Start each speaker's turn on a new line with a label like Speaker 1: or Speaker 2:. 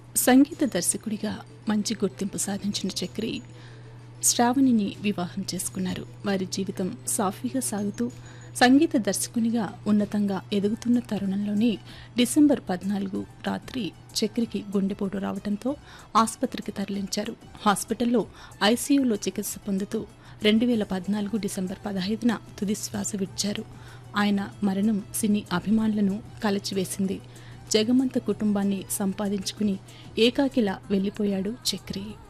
Speaker 1: సంగీత దర్శకుడిగా మంచి గుర్తింపు సాధించిన చక్రి శ్రావణిని వివాహం చేసుకున్నారు వారి జీవితం సాఫీగా సాగుతూ సంగీత దర్శకునిగా ఉన్నతంగా ఎదుగుతున్న తరుణంలోనే డిసెంబర్ పద్నాలుగు రాత్రి చక్రికి గుండెపోటు రావడంతో ఆసుపత్రికి తరలించారు హాస్పిటల్లో ఐసీయూలో చికిత్స పొందుతూ రెండు వేల పద్నాలుగు డిసెంబర్ పదహైదున తుది శ్వాస విడిచారు ఆయన మరణం సినీ అభిమానులను కలచివేసింది జగమంత కుటుంబాన్ని సంపాదించుకుని ఏకాకిలా వెళ్ళిపోయాడు చక్రి